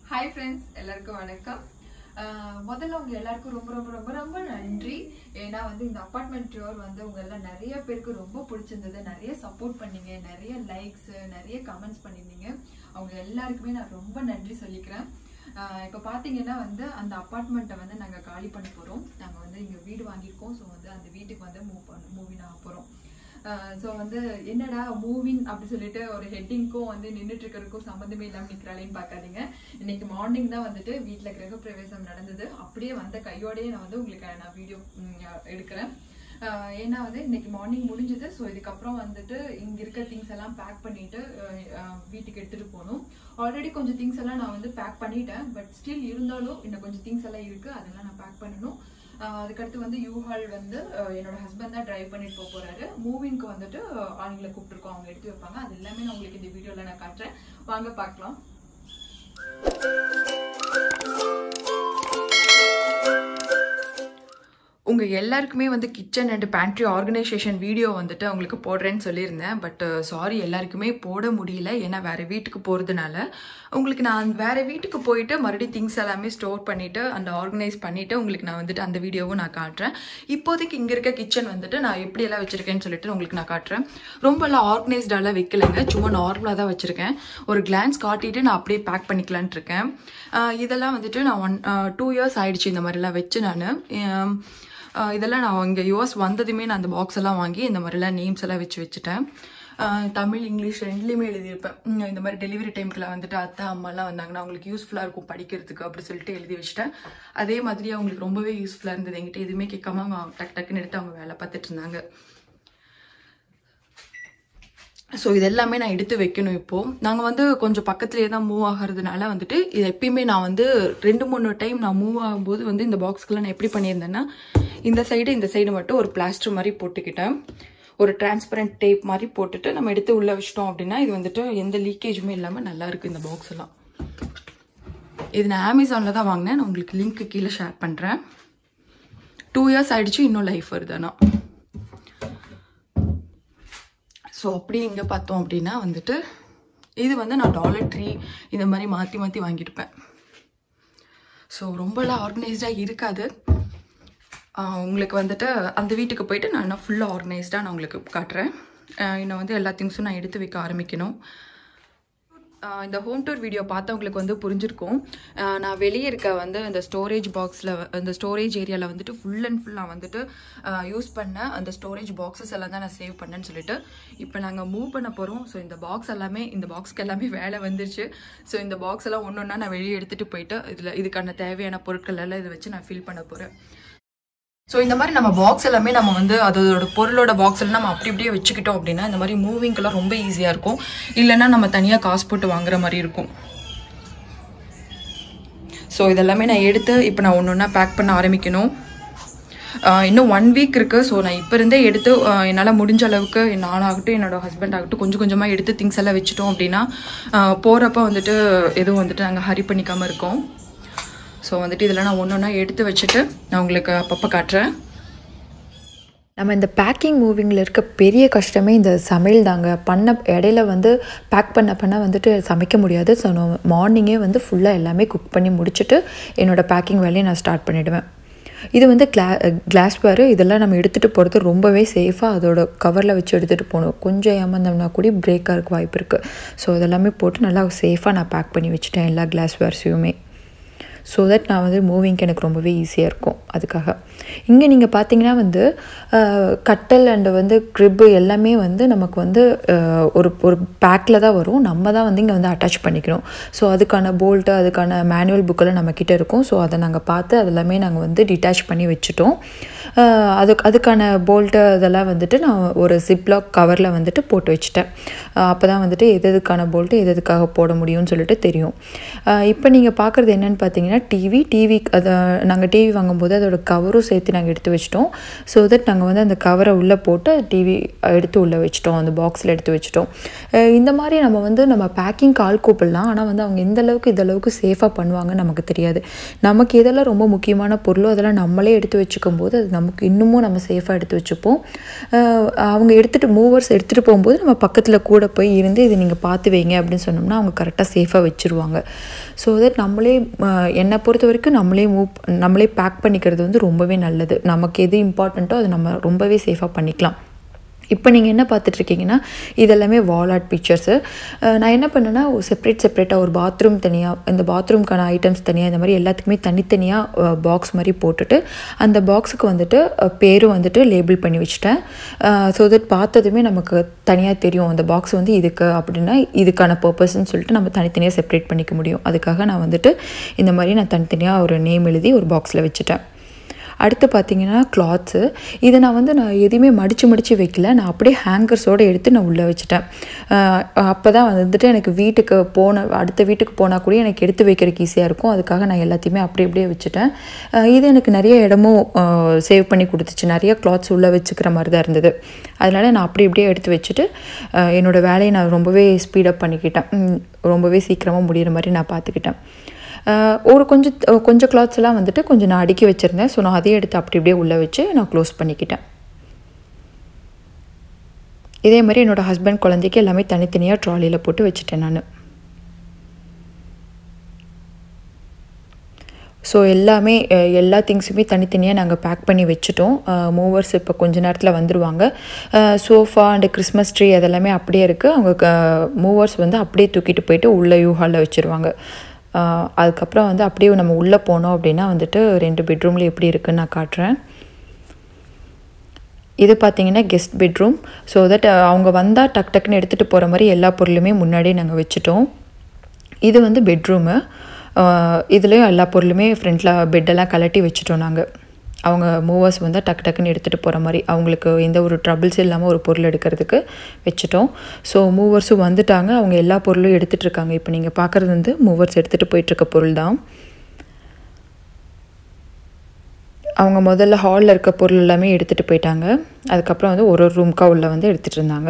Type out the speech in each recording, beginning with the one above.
hi friends எல்லாருக்கும் வணக்கம் ஆஹ் முதல்ல உங்க எல்லாருக்கும் ரொம்ப ரொம்ப ரொம்ப ரொம்ப நன்றி ஏன்னா வந்து இந்த அப்பார்ட்மெண்ட் டூர் வந்து உங்க எல்லாம் நிறைய பேருக்கு ரொம்ப பிடிச்சிருந்தது நிறைய சப்போர்ட் பண்ணீங்க நிறைய லைக்ஸ் நிறைய கமெண்ட்ஸ் பண்ணியிருந்தீங்க அவங்க எல்லாருக்குமே நான் ரொம்ப நன்றி சொல்லிக்கிறேன் ஆஹ் இப்போ பார்த்தீங்கன்னா வந்து அந்த அப்பார்ட்மெண்ட்டை வந்து நாங்கள் காலி பண்ண போகிறோம் நாங்கள் வந்து இங்கே வீடு வாங்கியிருக்கோம் ஸோ வந்து அந்த வீட்டுக்கு வந்து மூவ் பண்ண மூவின் ஆக போகிறோம் ஸோ வந்து என்னடா மூவிங் அப்படி சொல்லிட்டு ஒரு ஹெட்டிங்க்கும் வந்து நின்றுட்டு இருக்கிறதுக்கும் சம்மந்தமே இல்லாமல் நிற்கிறாளேன்னு பார்க்காதீங்க இன்னைக்கு மார்னிங் தான் வந்துட்டு வீட்டில் கிரகப்பிரவேசம் நடந்தது அப்படியே வந்த கையோடயே நான் வந்து உங்களுக்கு நான் வீடியோ எடுக்கிறேன் ஆஹ் ஏன்னா வந்து இன்னைக்கு மார்னிங் முடிஞ்சது ஸோ இதுக்கப்புறம் வந்துட்டு இங்க இருக்க திங்ஸ் எல்லாம் பேக் பண்ணிட்டு ஆஹ் ஆஹ் வீட்டுக்கு எடுத்துட்டு போகணும் ஆல்ரெடி கொஞ்சம் திங்ஸ் எல்லாம் நான் வந்து பேக் பண்ணிட்டேன் பட் ஸ்டில் இருந்தாலும் இன்னும் கொஞ்சம் திங்ஸ் எல்லாம் இருக்கு அதெல்லாம் நான் பேக் பண்ணணும் ஆஹ் அதுக்கடுத்து வந்து யூஹால் வந்து ஆஹ் என்னோட ஹஸ்பண்ட் தான் டிரைவ் பண்ணிட்டு போக போறாரு மூவிங்க்கு வந்துட்டு ஆஹ் ஆளுங்களை கூப்பிட்டுருக்கோம் அவங்க எடுத்து வைப்பாங்க அது எல்லாமே நான் உங்களுக்கு இந்த வீடியோல நான் காட்டுறேன் வாங்க பார்க்கலாம் உங்கள் எல்லாருக்குமே வந்து kitchen and pantry organisation video வந்துட்டு உங்களுக்கு போடுறேன்னு சொல்லியிருந்தேன் பட் சாரி எல்லாருக்குமே போட முடியல ஏன்னா வேறு வீட்டுக்கு போகிறதுனால உங்களுக்கு நான் வேறு வீட்டுக்கு போயிட்டு மறுபடியும் திங்ஸ் எல்லாமே ஸ்டோர் பண்ணிவிட்டு அந்த ஆர்கனைஸ் பண்ணிவிட்டு உங்களுக்கு நான் வந்துட்டு அந்த வீடியோவும் நான் காட்டுறேன் இப்போதைக்கு இங்கே இருக்க கிச்சன் வந்துட்டு நான் எப்படியெல்லாம் வச்சுருக்கேன்னு சொல்லிட்டு உங்களுக்கு நான் காட்டுறேன் ரொம்பலாம் ஆர்கனைஸ்டாலாம் வைக்கலைங்க சும்மா நார்மலாக தான் வச்சுருக்கேன் ஒரு கிளான்ஸ் காட்டிட்டு நான் அப்படியே பேக் பண்ணிக்கலான்ட்டு இருக்கேன் ஆஹ் இதெல்லாம் வந்துட்டு நான் ஒன் டூ இயர்ஸ் ஆயிடுச்சு இந்த மாதிரிலாம் வச்சு நான் ஆஹ் இதெல்லாம் நான் இங்கே யூஎஸ் வந்ததுமே நான் அந்த பாக்ஸ் எல்லாம் வாங்கி இந்த மாதிரிலாம் நேம்ஸ் எல்லாம் வச்சு வச்சுட்டேன் ஆஹ் தமிழ் இங்கிலீஷ் ரெண்டுலேயுமே எழுதியிருப்பேன் உம் இந்த மாதிரி டெலிவரி டைம்க்குள்ள வந்துட்டு அத்தை அம்மாலாம் வந்தாங்கன்னா அவங்களுக்கு யூஸ்ஃபுல்லாக இருக்கும் படிக்கிறதுக்கு அப்படி சொல்லிட்டு எழுதி வச்சுட்டேன் அதே மாதிரி அவங்களுக்கு ரொம்பவே யூஸ்ஃபுல்லாக இருந்தது என்கிட்ட எதுவுமே கேட்காம அவங்க டக் டக்குன்னு எடுத்து அவங்க வேலை பார்த்துட்டு இருந்தாங்க ஸோ இது எல்லாமே நான் எடுத்து வைக்கணும் இப்போது நாங்கள் வந்து கொஞ்சம் பக்கத்துலேயே தான் மூவ் ஆகிறதுனால வந்துட்டு இது எப்பயுமே நான் வந்து ரெண்டு மூணு டைம் நான் மூவ் ஆகும்போது வந்து இந்த பாக்ஸ்க்குள்ள நான் எப்படி பண்ணியிருந்தேன்னா இந்த சைடு இந்த சைடு மட்டும் ஒரு பிளாஸ்டர் மாதிரி போட்டுக்கிட்டேன் ஒரு டிரான்ஸ்பரண்ட் டேப் மாதிரி போட்டுட்டு நம்ம எடுத்து உள்ளே வச்சிட்டோம் அப்படின்னா இது வந்துட்டு எந்த லீக்கேஜுமே இல்லாமல் நல்லா இருக்குது இந்த பாக்ஸ் எல்லாம் இது நான் அமேசானில் தான் வாங்கினேன் நான் உங்களுக்கு லிங்க் கீழே ஷேர் பண்ணுறேன் டூ இயர்ஸ் ஆயிடுச்சு இன்னும் லைஃப் வருது ஆனால் ஸோ அப்படி இங்கே பார்த்தோம் அப்படின்னா வந்துட்டு இது வந்து நான் டாலர் ட்ரீ இந்த மாதிரி மாற்றி மாற்றி வாங்கியிருப்பேன் ஸோ ரொம்பலாம் ஆர்கனைஸ்டாக இருக்காது ஆஹ் உங்களுக்கு வந்துட்டு அந்த வீட்டுக்கு போயிட்டு நான் இன்னும் ஃபுல்லாக ஆர்கனைஸ்டாக நான் உங்களுக்கு காட்டுறேன் ஆஹ் இன்னும் வந்து எல்லா திங்ஸும் நான் எடுத்து வைக்க ஆரம்பிக்கணும் ஆஹ் இந்த ஹோம் டூர் வீடியோ பார்த்தவங்களுக்கு வந்து புரிஞ்சிருக்கும் ஆஹ் நான் வெளியே இருக்க வந்து அந்த ஸ்டோரேஜ் பாக்ஸில் அந்த ஸ்டோரேஜ் ஏரியாவில் வந்துட்டு ஃபுல் அண்ட் ஃபுல் நான் வந்துட்டு யூஸ் பண்ண அந்த ஸ்டோரேஜ் பாக்ஸஸ் எல்லாம் தான் நான் சேவ் பண்ணேன்னு சொல்லிட்டு இப்போ நாங்கள் மூவ் பண்ண போகிறோம் ஸோ இந்த பாக்ஸ் எல்லாமே இந்த பாக்ஸ்க்கு எல்லாமே வேலை வந்துருச்சு ஸோ இந்த பாக்ஸ் எல்லாம் ஒன்று ஒன்றா நான் வெளியே எடுத்துகிட்டு போயிட்டு இதில் இதுக்கான தேவையான பொருட்கள் எல்லாம் இதை வச்சு நான் ஃபில் பண்ண போகிறேன் ஸோ இந்த மாதிரி நம்ம பாக்ஸ் எல்லாமே நம்ம வந்து அதோட பொருளோட பாக்ஸ் எல்லாம் நம்ம அப்படி இப்படியே வச்சுக்கிட்டோம் அப்படின்னா இந்த மாதிரி மூவிங்கெல்லாம் ரொம்ப ஈஸியாக இருக்கும் இல்லைன்னா நம்ம தனியாக காசு போட்டு வாங்குற மாதிரி இருக்கும் ஸோ இதெல்லாமே நான் எடுத்து இப்போ நான் ஒன்று ஒன்றா பேக் பண்ண ஆரம்பிக்கணும் ஆஹ் இன்னும் ஒன் வீக் இருக்குது ஸோ நான் இப்போ இருந்தே எடுத்து என்னால் முடிஞ்ச அளவுக்கு நானாகட்டும் என்னோட ஹஸ்பண்ட் ஆகட்டும் கொஞ்சம் கொஞ்சமாக எடுத்து திங்ஸ் எல்லாம் வச்சுட்டோம் அப்படின்னா போகிறப்ப வந்துட்டு எதுவும் வந்துட்டு நாங்கள் ஹரி பண்ணிக்காமல் இருக்கோம் ஸோ வந்துட்டு இதெல்லாம் நான் ஒன்று ஒன்றா எடுத்து வச்சுட்டு நான் உங்களுக்கு அப்பப்போ காட்டுறேன் நம்ம இந்த பேக்கிங் மூவிங்கில் இருக்க பெரிய கஷ்டமே இந்த சமையல் தாங்க பண்ண இடையில வந்து பேக் பண்ண பண்ண வந்துட்டு சமைக்க முடியாது ஸோ நான் மார்னிங்கே வந்து ஃபுல்லாக எல்லாமே குக் பண்ணி முடிச்சுட்டு என்னோடய பேக்கிங் வேலையை நான் ஸ்டார்ட் பண்ணிவிடுவேன் இது வந்து கிளா கிளாஸ்வேரு இதெல்லாம் நம்ம எடுத்துகிட்டு போகிறது ரொம்பவே சேஃபாக அதோட கவரில் வச்சு எடுத்துகிட்டு போகணும் கொஞ்சம் ஏமாந்தோம்னா கூட பிரேக்காக இருக்க வாய்ப்பு இருக்குது ஸோ இதெல்லாமே போட்டு நல்லா சேஃபாக நான் பேக் பண்ணி வச்சுட்டேன் எல்லா கிளாஸ்வேர்ஸையுமே ஸோ தட் நான் வந்து மூவிங்க்கு எனக்கு ரொம்பவே ஈஸியாக இருக்கும் அதுக்காக இங்கே நீங்கள் பார்த்தீங்கன்னா வந்து அஹ், கட்டல் அண்டு வந்து க்ரிப்பு எல்லாமே வந்து நமக்கு வந்து அஹ், ஒரு ஒரு பேக்கில் தான் வரும் நம்ம தான் வந்து இங்கே வந்து அட்டாச் பண்ணிக்கணும் ஸோ அதுக்கான போல்ட்டு அதுக்கான மேனுவல் புக்கெல்லாம் நம்மக்கிட்ட இருக்கும் ஸோ அதை நாங்கள் பார்த்து அதெல்லாமே நாங்கள் வந்து டிட்டாச் பண்ணி வச்சுட்டோம் அஹ், அதுக்கு அதுக்கான போல்ட்டு அதெல்லாம் வந்துட்டு நான் ஒரு ஜிப்லாக் கவரில் வந்துட்டு போட்டு வச்சுட்டேன் அப்போ தான் வந்துட்டு எது எதுக்கான போல்ட்டு எது எதுக்காக போட முடியும்னு சொல்லிட்டு தெரியும் இப்போ நீங்கள் பார்க்குறது என்னென்னு பார்த்தீங்கன்னா பார்த்தீங்கன்னா டிவி டிவி அதை நாங்கள் டிவி வாங்கும்போது அதோட கவரும் சேர்த்து நாங்கள் எடுத்து வச்சிட்டோம் ஸோ தட் நாங்கள் வந்து அந்த கவரை உள்ளே போட்டு டிவி எடுத்து உள்ளே வச்சிட்டோம் அந்த பாக்ஸில் எடுத்து வச்சிட்டோம் அஹ் இந்த மாதிரி நம்ம வந்து நம்ம பேக்கிங் கால் கூப்பிடலாம் ஆனால் வந்து அவங்க எந்த அளவுக்கு இந்த அளவுக்கு சேஃபாக பண்ணுவாங்கன்னு நமக்கு தெரியாது நமக்கு எதெல்லாம் ரொம்ப முக்கியமான பொருளோ அதெல்லாம் நம்மளே எடுத்து வச்சுக்கும் போது அது நமக்கு இன்னமும் நம்ம சேஃபாக எடுத்து வச்சுப்போம் அஹ் அவங்க எடுத்துகிட்டு மூவர்ஸ் எடுத்துகிட்டு போகும்போது நம்ம பக்கத்தில் கூட போய் இருந்து இதை நீங்கள் பார்த்து வைங்க அப்படின்னு சொன்னோம்னா அவங்க கரெக்டாக சேஃபாக வச்சுருவாங்க ஸோ தட் நம்மளே அஹ், என்னை பொறுத்த வரைக்கும் நம்மளே மூவ் நம்மளே பேக் பண்ணிக்கிறது வந்து ரொம்பவே நல்லது நமக்கு எது இம்பார்ட்டண்ட்டோ அதை நம்ம ரொம்பவே சேஃபாக பண்ணிக்கலாம் இப்போ நீங்கள் என்ன பார்த்துட்ருக்கீங்கன்னா இதெல்லாமே வால் ஆர்ட் பிக்சர்ஸு நான் என்ன பண்ணேன்னா செப்பரேட் செப்பரேட்டாக ஒரு பாத்ரூம் தனியாக இந்த பாத்ரூம்க்கான ஐட்டம்ஸ் தனியாக இந்த மாதிரி எல்லாத்துக்குமே தனித்தனியாக பாக்ஸ் மாதிரி போட்டுட்டு அந்த பாக்ஸுக்கு வந்துட்டு அஹ், பேரும் வந்துட்டு லேபிள் பண்ணி வச்சுட்டேன் ஸோ தட் பார்த்ததுமே நமக்கு தனியாக தெரியும் அந்த பாக்ஸ் வந்து இதுக்கு அப்படின்னா இதுக்கான பர்பஸ்ன்னு சொல்லிட்டு நம்ம தனித்தனியாக செப்பரேட் பண்ணிக்க முடியும் அதுக்காக நான் வந்துட்டு இந்த மாதிரி நான் தனித்தனியாக ஒரு நேம் எழுதி ஒரு பாக்ஸில் வச்சுட்டேன் அடுத்து பார்த்தீங்கன்னா கிளாத்ஸு இதை நான் வந்து நான் எதையுமே மடித்து மடித்து வைக்கல நான் அப்படியே ஹேங்கர்ஸோடு எடுத்து நான் உள்ளே வச்சுட்டேன் அப்போ தான் வந்துட்டு எனக்கு வீட்டுக்கு போன அடுத்த வீட்டுக்கு போனால் கூட எனக்கு எடுத்து வைக்கிறதுக்கு ஈஸியாக இருக்கும் அதுக்காக நான் எல்லாத்தையுமே அப்படி அப்படியே வச்சுட்டேன் அஹ் இது எனக்கு நிறைய இடமும் சேவ் பண்ணி கொடுத்துச்சு நிறைய கிளாத்ஸ் உள்ளே வச்சுக்கிற மாதிரி தான் இருந்தது அதனால் நான் அப்படி இப்படியே எடுத்து வச்சுட்டு அஹ் என்னோடய வேலையை நான் ரொம்பவே ஸ்பீடப் பண்ணிக்கிட்டேன் உம், ரொம்பவே சீக்கிரமாக முடிகிற மாதிரி நான் பார்த்துக்கிட்டேன் அஹ் ஒரு கொஞ்சம் கொஞ்சம் கிளாத்ஸ் எல்லாம் வந்துட்டு கொஞ்சம் நான் அடுக்கி வச்சுருந்தேன் ஸோ நான் அதையும் எடுத்து அப்படி இப்படியே உள்ளே வச்சு நான் க்ளோஸ் பண்ணிக்கிட்டேன் இதே மாதிரி என்னோடய ஹஸ்பண்ட் குழந்தைக்கு எல்லாமே தனித்தனியாக ட்ராலியில் போட்டு வச்சுட்டேன் நான் ஸோ எல்லாமே அஹ், எல்லா திங்ஸுமே தனித்தனியாக நாங்கள் பேக் பண்ணி வச்சுட்டோம் மூவர்ஸ் இப்போ கொஞ்ச நேரத்தில் வந்துடுவாங்க சோஃபா அண்டு கிறிஸ்மஸ் ட்ரீ அதெல்லாமே அப்படியே இருக்குது அவங்க மூவர்ஸ் வந்து அப்படியே தூக்கிட்டு போயிட்டு உள்ளே யூ ஹாலில் வச்சுருவாங்க அஹ், அதுக்கப்புறம் வந்து அப்படியே நம்ம உள்ளே போனோம் அப்படின்னா வந்துட்டு ரெண்டு பெட்ரூமில் எப்படி இருக்குன்னு நான் காட்டுறேன் இது பார்த்தீங்கன்னா கெஸ்ட் பெட்ரூம் ஸோ தட் அவங்க வந்தால் டக் டக்குன்னு எடுத்துகிட்டு போகிற மாதிரி எல்லா பொருளுமே முன்னாடியே நாங்கள் வச்சுட்டோம் இது வந்து பெட்ரூமு இதுலேயும் எல்லா பொருளுமே ஃப்ரண்ட்டில் பெட்டெல்லாம் கலட்டி வச்சுட்டோம் நாங்கள் அவங்க மூவர்ஸ் வந்து டக்கு டக்குன்னு எடுத்துகிட்டு போகிற மாதிரி அவங்களுக்கு எந்த ஒரு ட்ரபிள்ஸ் இல்லாமல் ஒரு பொருள் எடுக்கிறதுக்கு வச்சுட்டோம் ஸோ மூவர்ஸும் வந்துட்டாங்க அவங்க எல்லா பொருளும் எடுத்துகிட்டு இருக்காங்க இப்போ நீங்கள் பார்க்குறது வந்து மூவர்ஸ் எடுத்துகிட்டு போயிட்டுருக்க பொருள் தான் அவங்க முதல்ல ஹாலில் இருக்க பொருள் எல்லாமே எடுத்துகிட்டு போயிட்டாங்க அதுக்கப்புறம் வந்து ஒரு ஒரு ரூம்க்கா உள்ள வந்து எடுத்துகிட்டு இருந்தாங்க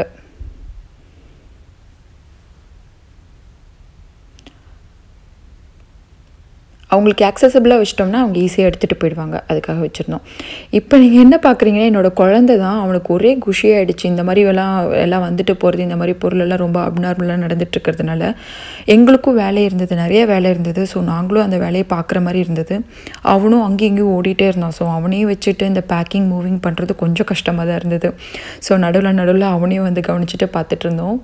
அவங்களுக்கு accessible-ஆ வச்சிட்டோம்னா அவங்க ஈஸியாக எடுத்துகிட்டு போயிடுவாங்க அதுக்காக வச்சுருந்தோம் இப்போ நீங்கள் என்ன பார்க்குறீங்கன்னா என்னோட குழந்தை தான் அவனுக்கு ஒரே குஷியாயிடுச்சு இந்த மாதிரி எல்லாம் எல்லாம் வந்துட்டு போகிறது இந்த மாதிரி பொருள் எல்லாம் ரொம்ப அப்நார்மலாக நடந்துட்டு இருக்கிறதுனால எங்களுக்கும் வேலை இருந்தது நிறைய வேலை இருந்தது ஸோ நாங்களும் அந்த வேலையை பார்க்குற மாதிரி இருந்தது அவனும் அங்கேயும் இங்கேயும் ஓடிட்டே இருந்தான் ஸோ அவனையும் வச்சுட்டு இந்த பேக்கிங் மூவிங் பண்ணுறது கொஞ்சம் கஷ்டமாக தான் இருந்தது ஸோ நடுவில் நடுவில் அவனையும் வந்து கவனிச்சுட்டு பார்த்துட்டு இருந்தோம்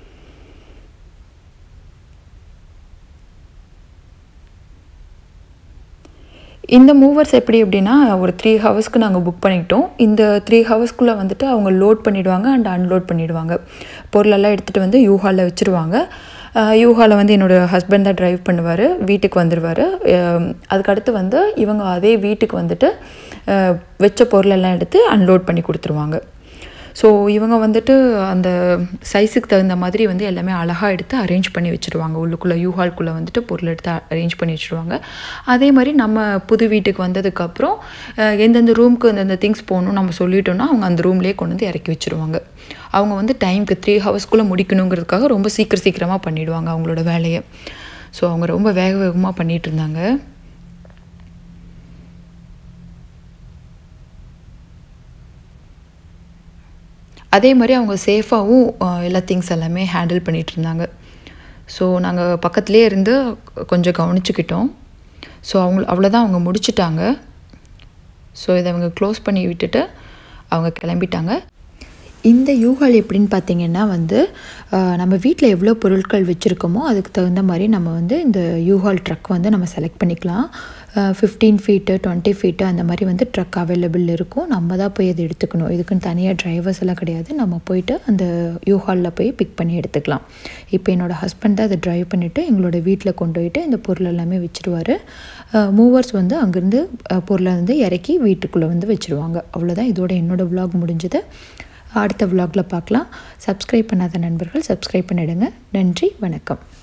இந்த மூவர்ஸ் எப்படி அப்படின்னா ஒரு த்ரீ ஹவர்ஸ்க்கு நாங்கள் புக் பண்ணிக்கிட்டோம் இந்த த்ரீ ஹவர்ஸ்க்குள்ளே வந்துட்டு அவங்க லோட் பண்ணிவிடுவாங்க அண்ட் அன்லோட் பண்ணிவிடுவாங்க பொருளெல்லாம் எடுத்துகிட்டு வந்து யூஹாலில் வச்சுருவாங்க யூஹாவில் வந்து என்னோடய ஹஸ்பண்ட் தான் ட்ரைவ் பண்ணுவார் வீட்டுக்கு வந்துடுவார் அதுக்கடுத்து வந்து இவங்க அதே வீட்டுக்கு வந்துட்டு அஹ், வச்ச பொருளெல்லாம் எடுத்து அன்லோட் பண்ணி கொடுத்துருவாங்க ஸோ இவங்க வந்துட்டு அந்த சைஸுக்கு தகுந்த மாதிரி வந்து எல்லாமே அழகாக எடுத்து அரேஞ்ச் பண்ணி வச்சுருவாங்க உள்ளுக்குள்ளே யூஹால்குள்ளே வந்துட்டு பொருள் எடுத்து அரேஞ்ச் பண்ணி வச்சுருவாங்க அதே மாதிரி நம்ம புது வீட்டுக்கு வந்ததுக்கப்புறம் அஹ், எந்தெந்த ரூமுக்கு எந்தெந்த திங்ஸ் போகணும் நம்ம சொல்லிட்டோம்னா அவங்க அந்த ரூம்லேயே கொண்டு வந்து இறக்கி வச்சுருவாங்க அவங்க வந்து டைமுக்கு த்ரீ ஹவர்ஸ்க்குள்ளே முடிக்கணுங்கிறதுக்காக ரொம்ப சீக்கிரம் சீக்கிரமாக பண்ணிடுவாங்க அவங்களோட வேலையை ஸோ அவங்க ரொம்ப வேக வேகமாக பண்ணிகிட்டு இருந்தாங்க அதே மாதிரி அவங்க சேஃபாகவும் எல்லா திங்ஸ் எல்லாமே ஹேண்டில் பண்ணிகிட்டு இருந்தாங்க ஸோ நாங்கள் பக்கத்துலேயே இருந்து கொஞ்சம் கவனிச்சுக்கிட்டோம் ஸோ அவங்க அவ்வளோதான் அவங்க முடிச்சிட்டாங்க ஸோ இதை அவங்க க்ளோஸ் பண்ணி விட்டுட்டு அவங்க கிளம்பிட்டாங்க இந்த யூஹால் எப்படின்னு பார்த்தீங்கன்னா வந்து அஹ், நம்ம வீட்டில் எவ்வளோ பொருட்கள் வச்சுருக்கோமோ அதுக்கு தகுந்த மாதிரி நம்ம வந்து இந்த யூஹால் ட்ரக் வந்து நம்ம செலக்ட் பண்ணிக்கலாம் ஃபிஃப்டீன் ஃபீட்டு டுவெண்ட்டி ஃபீட்டு அந்த மாதிரி வந்து ட்ரக் அவைலபிள் இருக்கும் நம்ம தான் போய் அதை எடுத்துக்கணும் இதுக்குன்னு தனியாக டிரைவர்ஸ் எல்லாம் கிடையாது நம்ம போயிட்டு அந்த யூஹாலில் போய் பிக் பண்ணி எடுத்துக்கலாம் இப்போ என்னோடய ஹஸ்பண்ட் தான் அதை ட்ரைவ் பண்ணிவிட்டு எங்களோட வீட்டில் கொண்டு போயிட்டு இந்த பொருள் எல்லாமே வச்சுருவார் மூவர்ஸ் வந்து அங்கேருந்து அஹ், பொருளை வந்து இறக்கி வீட்டுக்குள்ளே வந்து வச்சுருவாங்க அவ்வளோதான் இதோட என்னோடய vlog முடிஞ்சது அடுத்த vlogல பார்க்கலாம் சப்ஸ்கிரைப் பண்ணாத நண்பர்கள் சப்ஸ்கிரைப் பண்ணிடுங்க நன்றி வணக்கம்